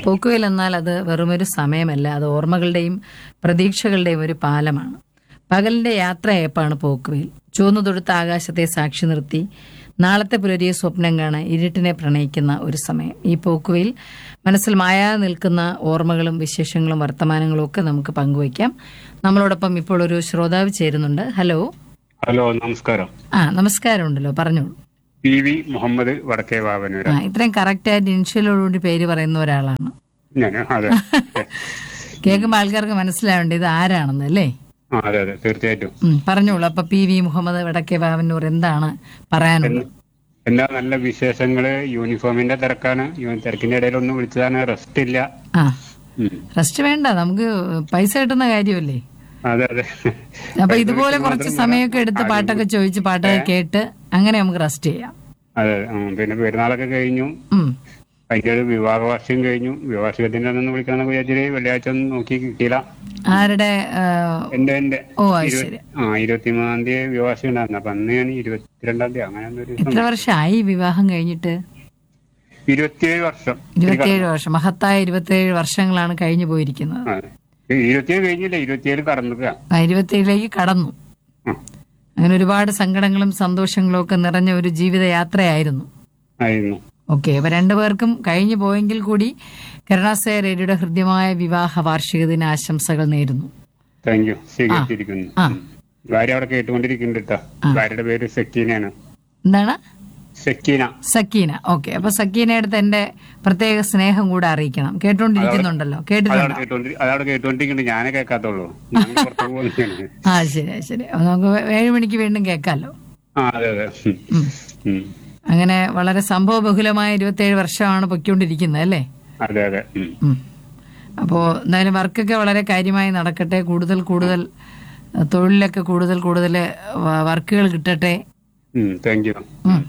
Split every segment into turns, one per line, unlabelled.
പോക്കുവെയിൽ എന്നാൽ അത് വെറുമൊരു സമയമല്ല അത് ഓർമ്മകളുടെയും പ്രതീക്ഷകളുടെയും ഒരു പാലമാണ് പകലിന്റെ യാത്രയപ്പാണ് പോക്കുവെയിൽ ചുവന്നു തൊടുത്ത ആകാശത്തെ സാക്ഷി നിർത്തി നാളത്തെ പുലരിയെ സ്വപ്നം കാണാൻ ഇരുട്ടിനെ പ്രണയിക്കുന്ന ഒരു സമയം ഈ പോക്കുവെയിൽ മനസ്സിൽ മായാതെ നിൽക്കുന്ന ഓർമ്മകളും വിശേഷങ്ങളും വർത്തമാനങ്ങളും ഒക്കെ നമുക്ക് പങ്കുവയ്ക്കാം നമ്മളോടൊപ്പം ഇപ്പോൾ ഒരു ശ്രോതാവ് ചേരുന്നുണ്ട് ഹലോ
ഹലോ നമസ്കാരം
ആ നമസ്കാരമുണ്ടല്ലോ പറഞ്ഞോളൂ
പി വി മുഹമ്മദ് വടക്കേ വാവനൂര
ആ ഇത്രയും കറക്റ്റായിട്ട് ഇൻഷ്യലോടുകൂടി പേര് പറയുന്ന ഒരാളാണ്
ഞാൻ അതെ
കേൾക്കുമ്പോൾ ആൾക്കാർക്ക് മനസ്സിലാവേണ്ട ഇത് ആരാണെന്ന് അല്ലേ
ആ, അതെ അതെ തീർച്ചയായിട്ടും
ഉം, പറഞ്ഞോളൂ അപ്പൊ പി വി മുഹമ്മദ് വടക്കേ ബാവന്നൂർ എന്താണ് പറയാനുള്ളത്
എല്ലാ നല്ല വിശേഷങ്ങള് യൂണിഫോമിന്റെ തിരക്കാണ് യു- തിരക്കിന്റെ ഇടയിൽ ഒന്ന് വിളിച്ചതാണ് റെസ്റ്റ് ഇല്ല
ആ
ഉം.
റെസ്റ്റ് വേണ്ട നമുക്ക് പൈസ കിട്ടുന്ന കാര്യമല്ലേ
അതെ അതെ
അപ്പൊ ഇതുപോലെ കുറച്ച് സമയമൊക്കെ എടുത്ത് പാട്ടൊക്കെ ചോദിച്ച് പാട്ടൊക്കെ കേട്ട് അങ്ങനെ നമുക്ക് റെസ്റ്റ് ചെയ്യാം
അതെ ഉം. പിന്നെ പെരുന്നാളൊക്കെ കഴിഞ്ഞു
ഉം.
അതിന്റെ ഒരു വിവാഹ വാർഷികം കഴിഞ്ഞു വിവാഹത്തിന്റെ അതൊന്ന് വിളിക്കണമെന്ന് വിചാരിച്ചിട്ട് വെള്ളിയാഴ്ച ഒന്നും നോക്കി കിട്ടിയില്ല
ആരുടെ ആ,
എന്റെ എന്റെ
ഓ അത് ശരി
ആ ഇരുപത്തിമൂന്നാം തീയതി വിവാഹം ഉണ്ടായിരുന്നു അപ്പൊ അന്ന് ഞാൻ ഇരുപത്തിരണ്ടാം തീയതി അങ്ങനെ ഒരു ദിവസം
എത്ര വർഷമായി വിവാഹം കഴിഞ്ഞിട്ട്
ഇരുപത്തിയേഴ് വർഷം
ഇരുപത്തിയേഴ് വർഷം മഹത്തായ ഇരുപത്തിയേഴ് വർഷങ്ങളാണ് കഴിഞ്ഞു പോയിരിക്കുന്നത്
ആ. ഇരുപത്തിയേഴ് കഴിഞ്ഞില്ല ഇരുപത്തിയേഴ് കടന്നിട്ടാ
ആ, ഇരുപത്തിയേഴിലേക്ക് കടന്നു അങ്ങനെ ഒരുപാട് സങ്കടങ്ങളും സന്തോഷങ്ങളും ഒക്കെ നിറഞ്ഞ ഒരു ജീവിതയാത്രയായിരുന്നു
ആയിരുന്നു
ഓക്കെ അപ്പൊ രണ്ടുപേർക്കും കഴിഞ്ഞു പോയെങ്കിൽ കൂടി കരുണാസയ റേഡിയോയുടെ ഹൃദ്യമായ വിവാഹ വാർഷിക ദിന ആശംസകൾ നേരുന്നു
താങ്ക് യു സ്വീകരിച്ചിരിക്കുന്നു
ആ.
ഉം. ഭാര്യ അവിടെ കേട്ടുകൊണ്ടിരിക്കുന്നുണ്ട് കേട്ടോ ഭാര്യയുടെ പേര് സക്കീനയാണ്
എന്താണ്
സക്കീന
സക്കീന ഓക്കെ അപ്പൊ സക്കീനയുടെ അടുത്ത് എന്റെ പ്രത്യേക സ്നേഹം കൂടെ അറിയിക്കണം കേട്ടോണ്ടിരിക്കുന്നുണ്ടല്ലോ
അതവിടെ
കേട്ടിട്ടുണ്ടോ
കേട്ടോണ്ടി അതവിടെ കേട്ടോണ്ടിരിക്കുന്നുണ്ട് ഞാനേ കേൾക്കാത്തുള്ളൂ ഞാൻ പുറത്തു പോകുന്നതാണ്
ആ ശരി ശരി അപ്പൊ നമുക്ക് ഏഴ് മണിക്ക് വീണ്ടും കേൾക്കാമല്ലോ
ആ അതെ അതെ ഉം.
ഉം.
ഉം.
അങ്ങനെ വളരെ സംഭവബഹുലമായ ഇരുപത്തിയേഴ് വർഷമാണ് പൊയ്ക്കൊണ്ടിരിക്കുന്നത് അല്ലേ
അതെ അതെ ഉം.
ഉം. അപ്പോ എന്തായാലും വർക്കൊക്കെ വളരെ കാര്യമായി നടക്കട്ടെ കൂടുതൽ കൂടുതൽ അഹ്, തൊഴിലൊക്കെ കൂടുതൽ കൂടുതൽ വ- വർക്കുകൾ കിട്ടട്ടെ
ഉം. താങ്ക് യു
ഉം.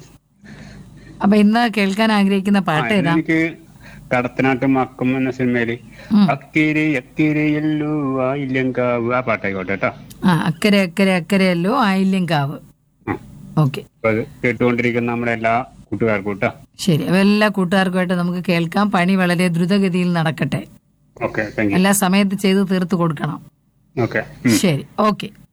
അപ്പൊ ഇന്ന് കേൾക്കാൻ ആഗ്രഹിക്കുന്ന പാട്ട് ഏതാ
എനിക്ക് കടത്തനാട്ട് മക്കം എന്ന സിനിമയില്
ഉം.
അക്കിരി അക്കിരിയല്ലു ആയില്ലങ്കാവ് ആ പാട്ടായിക്കോട്ടെ കേട്ടോ
ആ അക്കരെ അക്കരെ അക്കരെയല്ലോ ആയില്യം കാവ്
ആ.
ഓക്കെ
അപ്പൊ അത് കേട്ടുകൊണ്ടിരിക്കുന്ന നമ്മുടെ എല്ലാ കൂട്ടുകാർക്കും കേട്ടോ
ശരി അപ്പൊ എല്ലാ കൂട്ടുകാർക്കുമായിട്ട് നമുക്ക് കേൾക്കാം പണി വളരെ ദ്രുതഗതിയിൽ നടക്കട്ടെ
ഓക്കെ താങ്ക് യു
എല്ലാ സമയത്ത് ചെയ്ത് തീർത്ത് കൊടുക്കണം
ഓക്കെ
ശരി ഓക്കെ